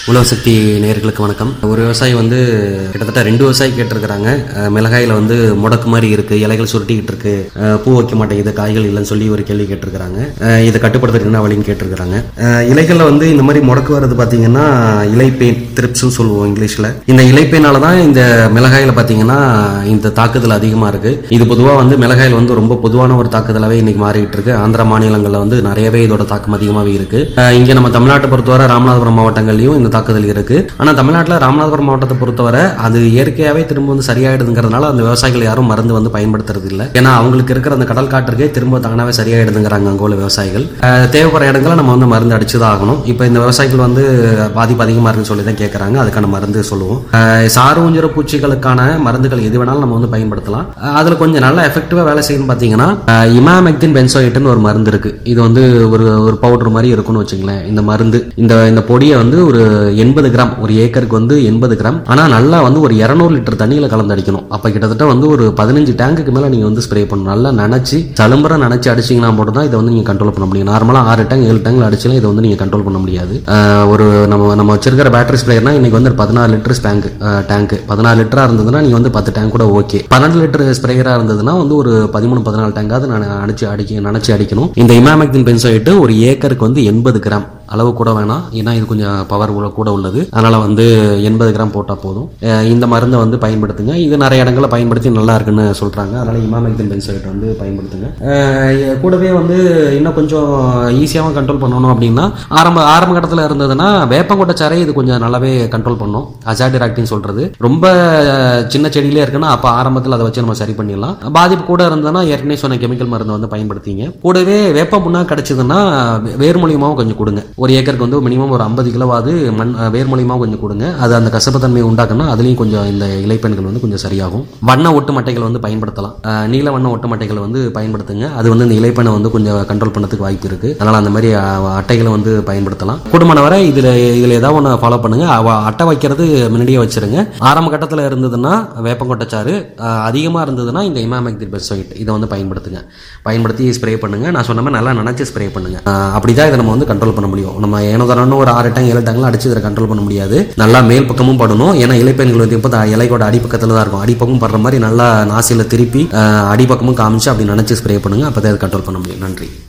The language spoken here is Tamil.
உழவு சக்தி நேயர்களுக்கு வணக்கம் ஒரு விவசாயி வந்து கிட்டத்தட்ட ரெண்டு விவசாயி கேட்டிருக்கிறாங்க அஹ், மிளகாயில வந்து முடக்கு மாதிரி இருக்கு இலைகள் சுருட்டிக்கிட்டு இருக்கு அஹ், பூ வைக்க மாட்டேங்குது காய்கள் இல்லைன்னு சொல்லி ஒரு கேள்வி கேட்டிருக்கிறாங்க அஹ், இதை கட்டுப்படுத்துறதுக்கு என்ன வழின்னு கேட்டிருக்கிறாங்க அஹ், இலைகள்ல வந்து இந்த மாதிரி முடக்கு வர்றது பாத்தீங்கன்னா இலைப்பேன் த்ரிப்ஸ்னு சொல்லுவோம் இங்கிலீஷ்ல இந்த இலைப்பேனால தான் இந்த மிளகாயில பாத்தீங்கன்னா இந்த தாக்குதல் அதிகமா இருக்கு இது பொதுவா வந்து மிளகாயில் வந்து ரொம்ப பொதுவான ஒரு தாக்குதலாவே இன்னைக்கு மாறிட்டு இருக்கு ஆந்திரா மாநிலங்கள்ல வந்து நிறையவே இதோட தாக்கம் அதிகமாகவே இருக்கு அஹ், இங்க நம்ம தமிழ்நாட்டை பொறுத்தவரை ராமநாதபுரம் மாவட்டங்கள்லயும் இந்த தாக்குதல் இருக்கு ஆனா தமிழ்நாட்டுல ராமநாதபுரம் மாவட்டத்தை பொறுத்தவரை அது இயற்கையாவே திரும்ப வந்து சரியாயிடுதுங்கிறதுனால அந்த விவசாயிகள் யாரும் மருந்து வந்து பயன்படுத்துறது இல்ல ஏன்னா அவங்களுக்கு இருக்கிற அந்த கடல் காற்றுக்கே திரும்ப தானாவே சரியாயிடுதுங்கிறாங்க அங்க உள்ள விவசாயிகள் அஹ், தேவைப்படுற இடங்களை நம்ம வந்து மருந்து அடிச்சுதான் ஆகணும் இப்போ இந்த விவசாயிகள் வந்து பாதிப்பு அதிகமா இருக்குன்னு சொல்லி தான் கேட்கறாங்க அதுக்கான மருந்து சொல்லுவோம் அஹ், சாறு ஊஞ்சிற பூச்சிகளுக்கான மருந்துகள் எது வேணாலும் நம்ம வந்து பயன்படுத்தலாம் அஹ், அதுல கொஞ்சம் நல்லா எஃபெக்டிவா வேலை செய்யணும் பாத்தீங்கன்னா இமாமெக்தின் பென்சோயிட்னு ஒரு மருந்து இருக்கு இது வந்து ஒரு ஒரு பவுடர் மாதிரி இருக்கும்னு வச்சுங்களேன் இந்த மருந்து இந்த இந்த பொடியை வந்து ஒரு எண்பது கிராம் ஒரு ஏக்கருக்கு வந்து எண்பது கிராம் ஆனா நல்லா வந்து ஒரு இரநூறு லிட்டர் தண்ணியில கலந்து அடிக்கணும் அப்ப கிட்டத்தட்ட வந்து ஒரு பதினஞ்சு டேங்குக்கு மேல நீங்க வந்து ஸ்ப்ரே பண்ணணும் நல்லா நினைச்சு சலும்பர நினைச்சு அடிச்சீங்கன்னா மட்டும் தான் இதை வந்து நீங்க கண்ட்ரோல் பண்ண முடியும் நார்மலா ஆறு டேங்க் ஏழு டேங்க்ல அடிச்சாலும் இதை வந்து நீங்க கண்ட்ரோல் பண்ண முடியாது அஹ், ஒரு நம்ம நம்ம வச்சிருக்கிற பேட்டரி ஸ்ப்ரேயர்னா இன்னைக்கு வந்து பதினாறு லிட்டர் டேங்க் டேங்க் பதினாறு லிட்டரா இருந்ததுன்னா நீங்க வந்து பத்து டேங்க் கூட ஓகே பன்னெண்டு லிட்டர் ஸ்ப்ரேயரா இருந்ததுன்னா வந்து ஒரு பதிமூணு பதினாலு டேங்காவது நான் அடிச்சு அடிக்க நினைச்சு அடிக்கணும் இந்த இமாமெக்தின் பென்சோயிட்டு ஒரு ஏக்கருக்கு வந்து எண்பது கிராம் அளவு கூட வேணாம் ஏன்னா இது கொஞ்சம் பவர் கூட உள்ளது அதனால வந்து எண்பது கிராம் போட்டா போதும் அஹ் இந்த மருந்தை வந்து பயன்படுத்துங்க இது நிறைய இடங்கள்ல பயன்படுத்தி நல்லா இருக்குன்னு சொல்றாங்க அதனால இமாமெக்தின் பென்சோயிட் வந்து பயன்படுத்துங்க அஹ் கூடவே வந்து இன்னும் கொஞ்சம் ஈஸியாகவும் கண்ட்ரோல் பண்ணணும் அப்படின்னா ஆரம்ப ஆரம்ப கட்டத்தில் இருந்ததுன்னா வேப்பங்கொட்டை சாறை இது கொஞ்சம் நல்லாவே கண்ட்ரோல் பண்ணும் அஜாடிராக்டின்னு சொல்றது ரொம்ப அஹ், சின்ன செடியிலே இருக்குன்னா அப்போ ஆரம்பத்தில் அதை வச்சு நம்ம சரி பண்ணிடலாம் பாதிப்பு கூட இருந்ததுன்னா ஏற்கனவே சொன்ன கெமிக்கல் மருந்து வந்து பயன்படுத்திங்க கூடவே வேப்ப புண்ணா கிடைச்சதுன்னா வே- வேர் மூலியமாவும் கொஞ்சம் கொடுங்க ஒரு ஏக்கருக்கு வந்து மினிமம் ஒரு ஐம்பது கிலோவாது மண் அஹ், வேர் மூலியமாவும் கொஞ்சம் கொடுங்க அது அந்த கசப்புத்தன்மையை உண்டாக்குனா அதுலேயும் கொஞ்சம் இந்த இலைப்பெண்கள் வந்து கொஞ்சம் சரியாகும் வண்ண ஒட்டு மட்டைகள் வந்து பயன்படுத்தலாம் அஹ், நீல வண்ண ஒட்டு மட்டைகள் வந்து பயன்படுத்துங்க அது வந்து இந்த இலைப்பெண்ணை வந்து கொஞ்சம் கண்ட்ரோல் பண்ணதுக்கு வாய்ப்பு இருக்கு அதனால அந்த மாதிரி அஹ், அட்டைகளை வந்து பயன்படுத்தலாம் கூடுமான வரை இதுல இதுல ஏதாவது ஒன்று ஃபாலோ பண்ணுங்க அவ- அட்டை வைக்கிறது முன்னாடியே வச்சிருங்க ஆரம்ப கட்டத்தில் இருந்ததுன்னா வேப்பங்கொட்டைச்சாறு அஹ், அதிகமா இருந்ததுன்னா இந்த இமாமெக்தில் பெஸ்டோயிட் இதை வந்து பயன்படுத்துங்க பயன்படுத்தி ஸ்ப்ரே பண்ணுங்க நான் சொன்ன மாதிரி நல்லா நினைச்சு ஸ்ப்ரே பண்ணுங்க அஹ், அப்படிதான் இதை நம்ம வந்து கண்ட்ரோல் பண்ண முடியும் நம்ம ஏனோ தானோன்னு ஒரு ஆறு டேங்க் ஏழு டேங்க்லாம் அடிச்சு இதை கண்ட்ரோல் பண்ண முடியாது நல்லா மேல் பக்கமும் படணும் ஏன்னா இலைப்பெண்கள் வந்து இப்போ இலைக்கோட அடிப்பக்கத்தில் தான் இருக்கும் அடிப்பக்கம் படுற மாதிரி நல்லா நாசியில் திருப்பி அஹ், அடிப்பக்கமும் காமிச்சு அப்படி நினைச்சு ஸ்ப்ரே பண்ணுங்க அப்போ அதை கண்ட்ரோல் பண்ண முடியும் நன்றி